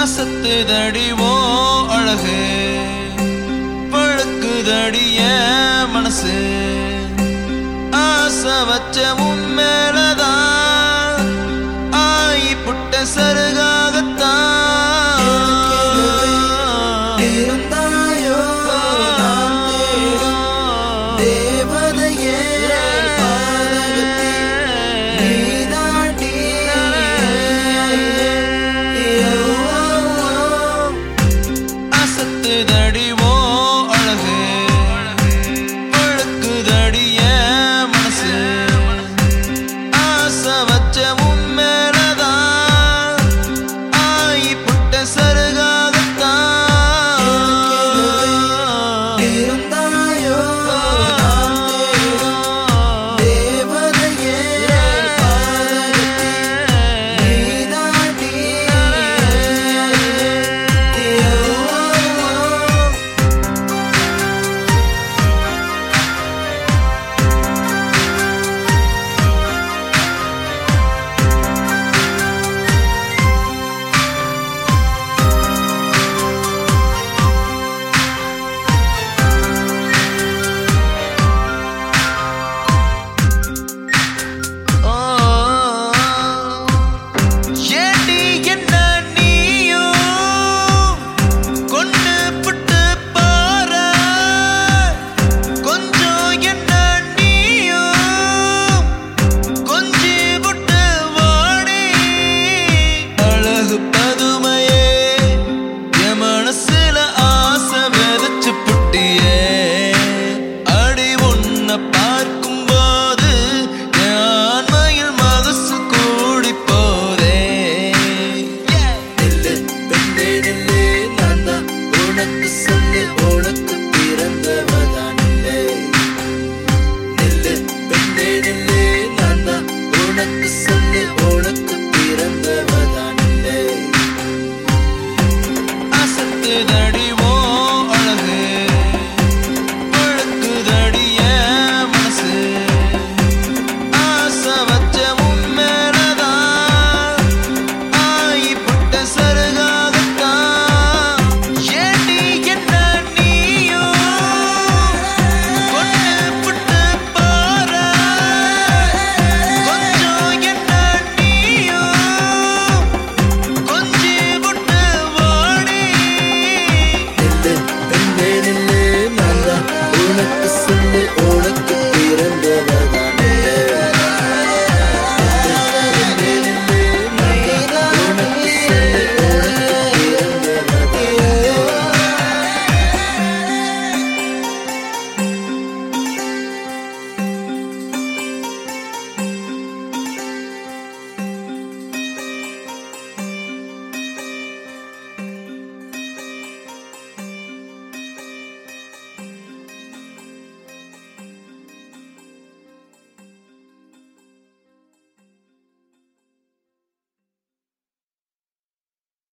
அசத்துதடி ஓ அழகு பழுக்குதடி என் மனசு ஆசை வச்ச உன் மேலதான் ஆயி புட்ட சருகாகத்தான் இருந்தாயோ நான் தேடும் தேவதையே பாதகத்தில் நீதாண்டி அசத்துதடி ஓ அழகு பழுக்குதடி என் மனசு ஆசை வச்ச உன் மேலதான் ஆயி புட்ட சருகாகத்தான் இருந்தாயோ நான் தேடும் தேவதையே பாதகத்தில் நீதாண்டி ஓ, ஏண்டி என்ன நீயும் கொண்டு புட்டு பாரு கொஞ்சம் என்ன நீயும் கொஞ்சி புட்டு வாடி அழகு பதுமையே என் மனசுல ஆசை விதைச்சு புட்டியே அடி உன்னை பார்க்கும்போது என் ஆண்மையில் மகசு கூடி போதே நில்லு பெண்ணே நில்லு நான் தான் உனக்கு சொல்லு உனக்கு பிறந்தவதான் நில்லு நில்லு பெண்ணே நில்லு நான் தான் உனக்கு சொல்லு